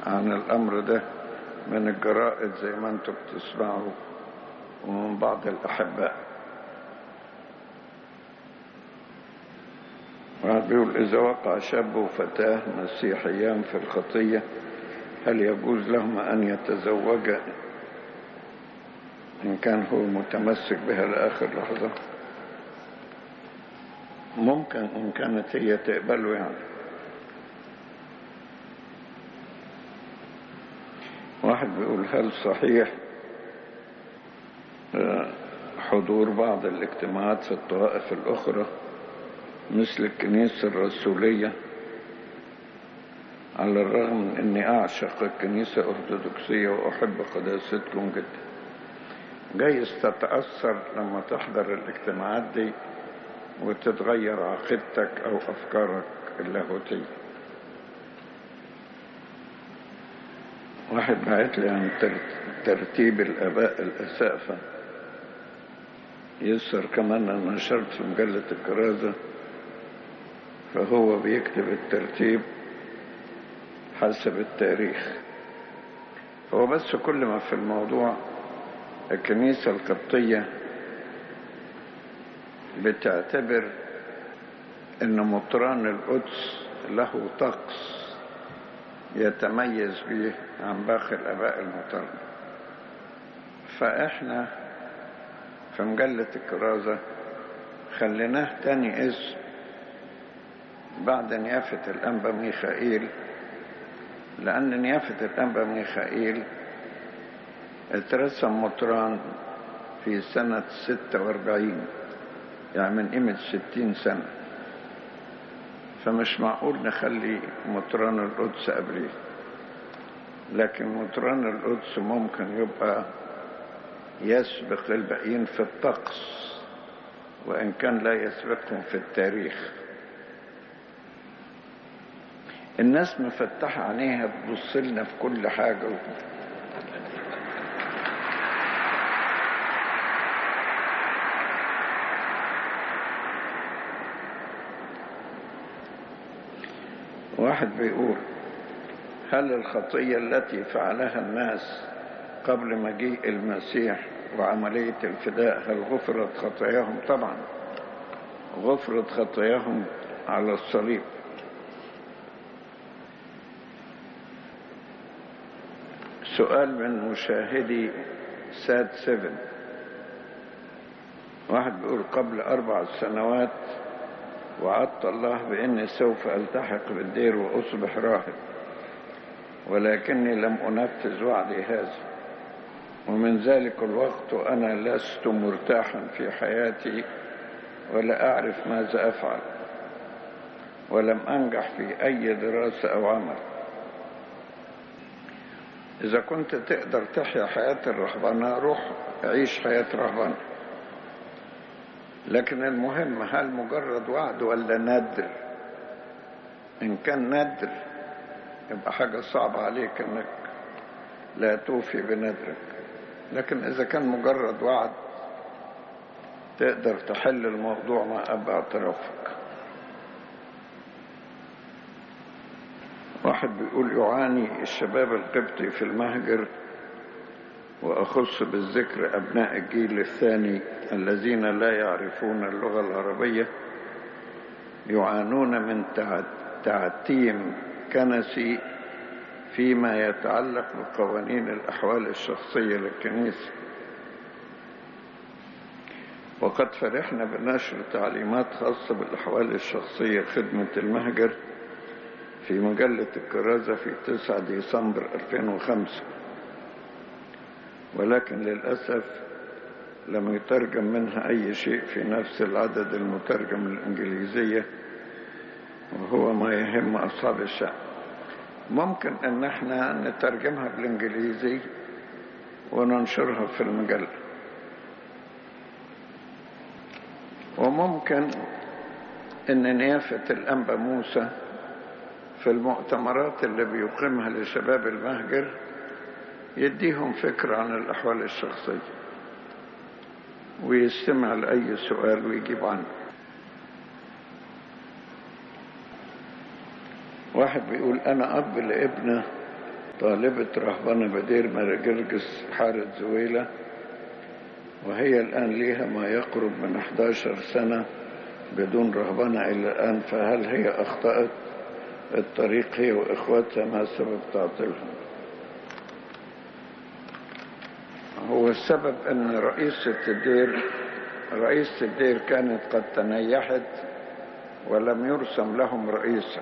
عن الأمر ده من الجرائد زي ما انتم بتسمعوا ومن بعض الأحباء واحد بيقول إذا وقع شاب وفتاة مسيحيان في الخطية هل يجوز لهما أن يتزوجا إن كان هو متمسك بها لآخر لحظة ممكن إن كانت هي تقبله يعني واحد بيقول هل صحيح حضور بعض الاجتماعات في الطوائف الأخرى مثل الكنيسة الرسولية على الرغم من أني أعشق الكنيسة الأرثوذكسية وأحب قداستكم جدا جايز تتأثر لما تحضر الاجتماعات دي وتتغير عقيدتك أو أفكارك اللاهوتية واحد بعت لي عن ترتيب الآباء الأسافة يسر كمان أنا نشرت في مجلة الكرازة فهو بيكتب الترتيب حسب التاريخ هو بس كل ما في الموضوع الكنيسة القبطية بتعتبر ان مطران القدس له طقس يتميز به عن باقي الاباء المطران فاحنا في مجلة الكرازة خليناه تاني اسم بعد نيافة الأنبا ميخائيل لأن نيافة الأنبا ميخائيل اترسم مطران في سنة ستة واربعين يعني من قيمة ستين سنة فمش معقول نخلي مطران القدس قبليه لكن مطران القدس ممكن يبقى يسبق الباقيين في الطقس وإن كان لا يسبقهم في التاريخ الناس مفتحة عينيها تبص لنا في كل حاجة واحد بيقول هل الخطية التي فعلها الناس قبل مجيء المسيح وعملية الفداء هل غفرت خطاياهم طبعا غفرت خطاياهم على الصليب سؤال من مشاهدي ساد سيفن واحد بيقول قبل أربع سنوات وعدت الله بأني سوف ألتحق بالدير وأصبح راهب ولكني لم أنفذ وعدي هذا ومن ذلك الوقت أنا لست مرتاحا في حياتي ولا أعرف ماذا أفعل ولم أنجح في أي دراسة أو عمل إذا كنت تقدر تحيا حياة الرهبنة روح عيش حياة رهبنة لكن المهم هل مجرد وعد ولا ندر إن كان ندر يبقى حاجة صعبة عليك إنك لا توفي بندرك لكن إذا كان مجرد وعد تقدر تحل الموضوع مع أب اعترافك واحد بيقول يعاني الشباب القبطي في المهجر وأخص بالذكر أبناء الجيل الثاني الذين لا يعرفون اللغة العربية يعانون من تعتيم كنسي فيما يتعلق بقوانين الأحوال الشخصية للكنيسة وقد فرحنا بنشر تعليمات خاصة بالأحوال الشخصية خدمة المهجر في مجلة الكرازة في 9 ديسمبر 2005 ولكن للأسف لم يترجم منها أي شيء في نفس العدد المترجم الإنجليزية وهو ما يهم أصحاب الشعب ممكن أن احنا نترجمها بالإنجليزي وننشرها في المجلة وممكن أن نيافة الأنبا موسى في المؤتمرات اللي بيقيمها لشباب المهجر يديهم فكرة عن الأحوال الشخصية ويستمع لأي سؤال ويجيب عنه واحد بيقول أنا أب لابنة طالبة رهبنة بدير مراجرجس حارة زويلة وهي الآن ليها ما يقرب من 11 سنة بدون رهبنة إلى الآن فهل هي أخطأت الطريق هي وإخواتها ما سبب تعطيلهم هو السبب أن رئيسة الدير رئيسة الدير كانت قد تنيحت ولم يرسم لهم رئيسة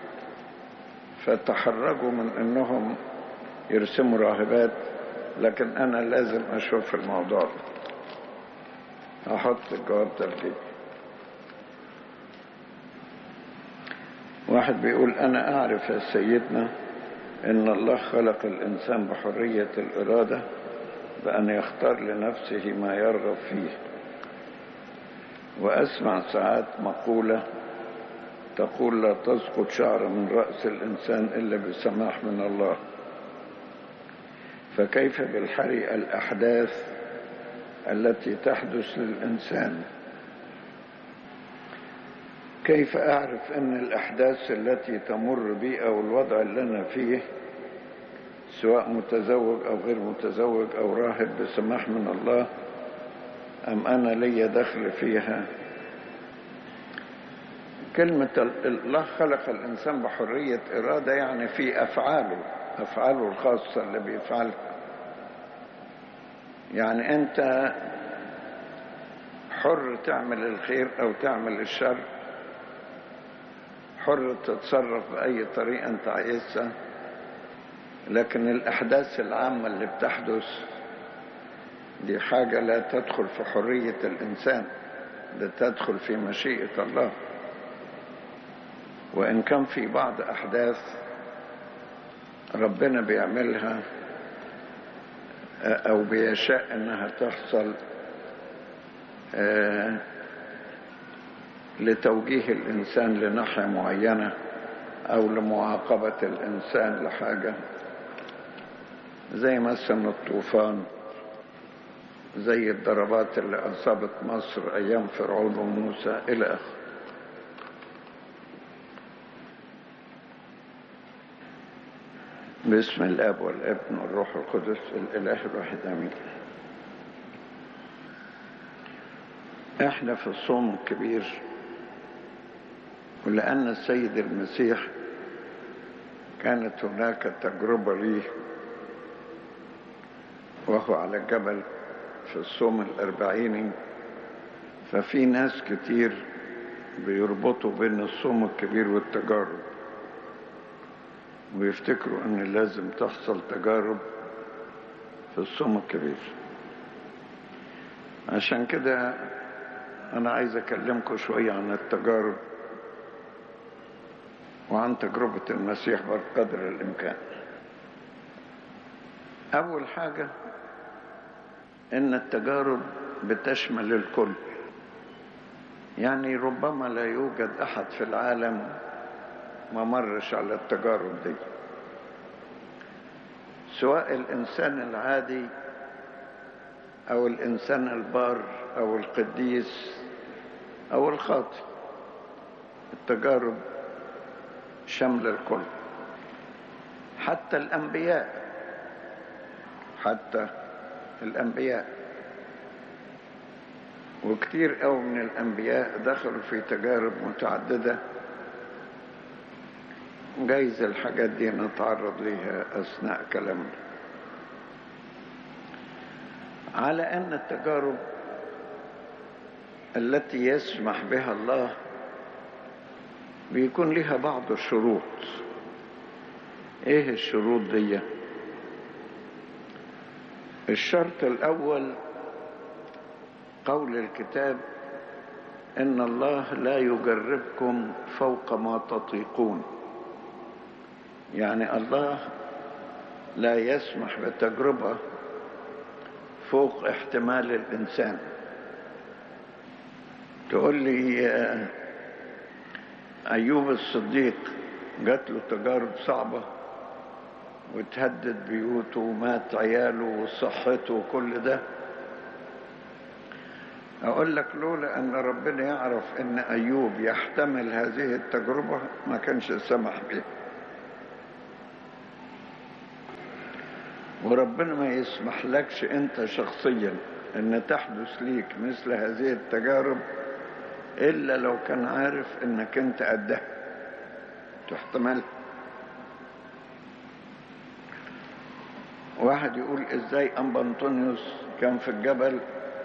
فتحرجوا من أنهم يرسموا راهبات لكن أنا لازم أشوف الموضوع ده أحط الجواب ترتيب واحد بيقول أنا أعرف يا سيدنا إن الله خلق الإنسان بحرية الإرادة بأن يختار لنفسه ما يرغب فيه وأسمع ساعات مقولة تقول لا تسقط شعر من رأس الإنسان إلا بسماح من الله فكيف بالحري الأحداث التي تحدث للإنسان كيف أعرف أن الأحداث التي تمر بي أو الوضع اللي أنا فيه سواء متزوج أو غير متزوج أو راهب بسماح من الله أم أنا لي دخل فيها كلمة الله خلق الإنسان بحرية إرادة يعني في أفعاله أفعاله الخاصة اللي بيفعلها يعني أنت حر تعمل الخير أو تعمل الشر حر تتصرف بأي طريقة أنت عايزها لكن الأحداث العامة اللي بتحدث دي حاجة لا تدخل في حرية الإنسان ده تدخل في مشيئة الله وإن كان في بعض أحداث ربنا بيعملها أو بيشاء إنها تحصل لتوجيه الإنسان لناحية معينة أو لمعاقبة الإنسان لحاجة زي مثلا الطوفان زي الضربات اللي أصابت مصر أيام فرعون وموسى إلى آخره باسم الاب والابن والروح القدس الاله الواحد امين احنا في الصوم الكبير ولان السيد المسيح كانت هناك تجربه ليه وهو على الجبل في الصوم الاربعيني ففي ناس كتير بيربطوا بين الصوم الكبير والتجارب ويفتكروا ان لازم تحصل تجارب في الصوم الكبير عشان كده انا عايز اكلمكم شوية عن التجارب وعن تجربة المسيح بقدر الامكان اول حاجة ان التجارب بتشمل الكل يعني ربما لا يوجد احد في العالم ما مرش على التجارب دي سواء الإنسان العادي أو الإنسان البار أو القديس أو الخاطئ التجارب شمل الكل حتى الأنبياء حتى الأنبياء وكتير قوي من الأنبياء دخلوا في تجارب متعددة جايز الحاجات دي نتعرض ليها أثناء كلامنا على أن التجارب التي يسمح بها الله بيكون لها بعض الشروط ايه الشروط دي الشرط الاول قول الكتاب ان الله لا يجربكم فوق ما تطيقون يعني الله لا يسمح بتجربة فوق احتمال الإنسان تقول لي أيوب الصديق جات له تجارب صعبة وتهدد بيوته ومات عياله وصحته وكل ده أقول لك لولا أن ربنا يعرف أن أيوب يحتمل هذه التجربة ما كانش سمح بها وربنا ما يسمح لكش انت شخصيا ان تحدث ليك مثل هذه التجارب الا لو كان عارف انك انت قدها تحتملها واحد يقول ازاي انبا انطونيوس كان في الجبل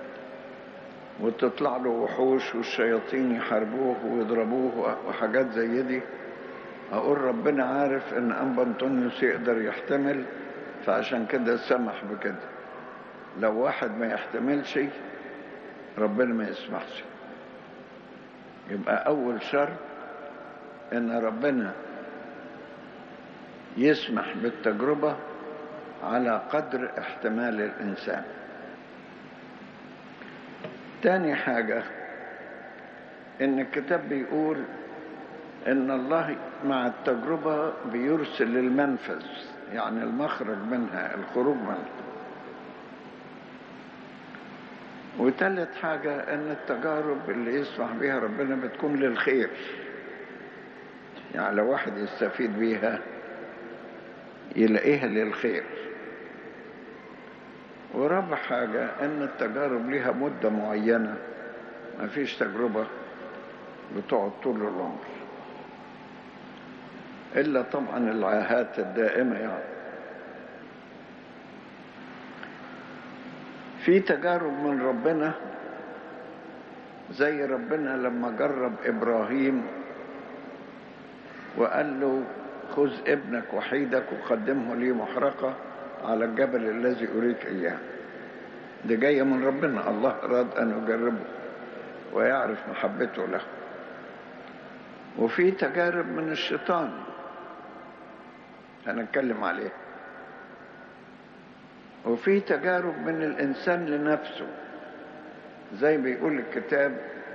وتطلع له وحوش والشياطين يحاربوه ويضربوه وحاجات زي دي اقول ربنا عارف ان انبا انطونيوس يقدر يحتمل فعشان كده سمح بكده لو واحد ما يحتملش ربنا ما يسمحش يبقى اول شرط ان ربنا يسمح بالتجربه على قدر احتمال الانسان تاني حاجه ان الكتاب بيقول ان الله مع التجربه بيرسل المنفذ يعني المخرج منها الخروج منها وتالت حاجة أن التجارب اللي يسمح بها ربنا بتكون للخير يعني لو واحد يستفيد بيها يلاقيها للخير ورابع حاجة أن التجارب لها مدة معينة ما فيش تجربة بتقعد طول العمر إلا طبعا العاهات الدائمة يعني في تجارب من ربنا زي ربنا لما جرب إبراهيم وقال له خذ ابنك وحيدك وقدمه لي محرقة على الجبل الذي أريك إياه دي جاية من ربنا الله أراد أن يجربه ويعرف محبته له وفي تجارب من الشيطان هنتكلم عليها وفي تجارب من الإنسان لنفسه زي بيقول الكتاب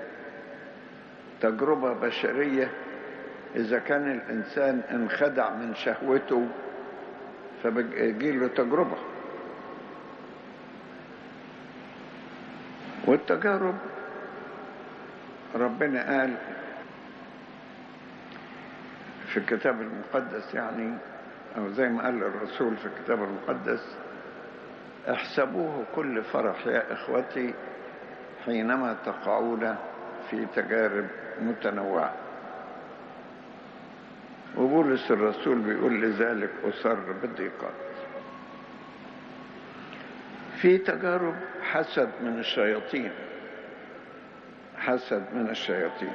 تجربة بشرية إذا كان الإنسان انخدع من شهوته فبيجي له تجربة والتجارب ربنا قال في الكتاب المقدس يعني أو زي ما قال الرسول في الكتاب المقدس احسبوه كل فرح يا إخوتي حينما تقعون في تجارب متنوعة وبولس الرسول بيقول لذلك أسر بالضيقات في تجارب حسد من الشياطين حسد من الشياطين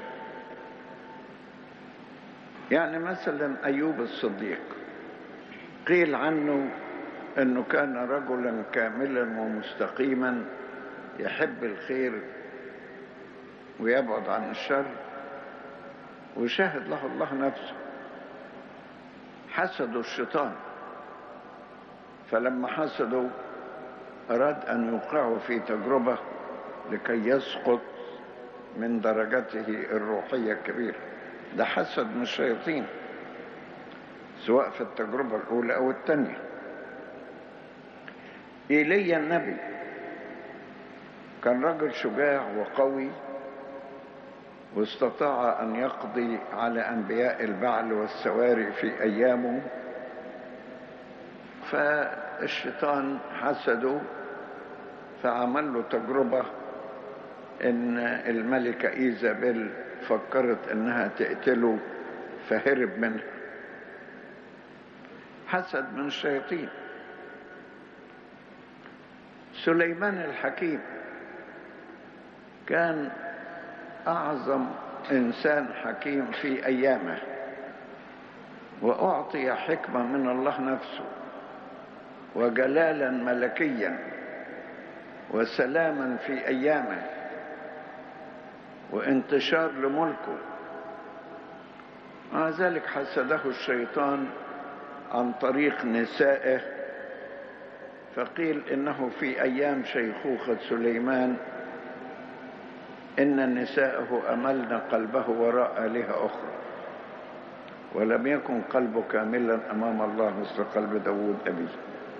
يعني مثلا أيوب الصديق قيل عنه أنه كان رجلا كاملا ومستقيما يحب الخير ويبعد عن الشر وشاهد له الله نفسه حسدوا الشيطان فلما حسدوا أراد أن يوقعه في تجربة لكي يسقط من درجته الروحية الكبيرة ده حسد من الشياطين سواء في التجربة الأولى أو الثانية إيليا النبي كان رجل شجاع وقوي واستطاع أن يقضي على أنبياء البعل والسواري في أيامه فالشيطان حسده فعمل له تجربة إن الملكة إيزابيل فكرت إنها تقتله فهرب منها حسد من الشياطين سليمان الحكيم كان أعظم إنسان حكيم في أيامه وأعطي حكمة من الله نفسه وجلالا ملكيا وسلاما في أيامه وانتشار لملكه مع ذلك حسده الشيطان عن طريق نسائه فقيل إنه في أيام شيخوخة سليمان إن نساءه أملن قلبه وراء آلهة أخرى ولم يكن قلبه كاملا أمام الله مثل قلب داود أبيه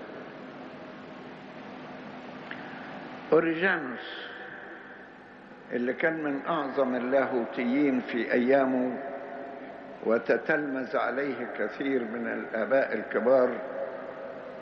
أوريجانوس اللي كان من أعظم اللاهوتيين في أيامه وتتلمذ عليه كثير من الآباء الكبار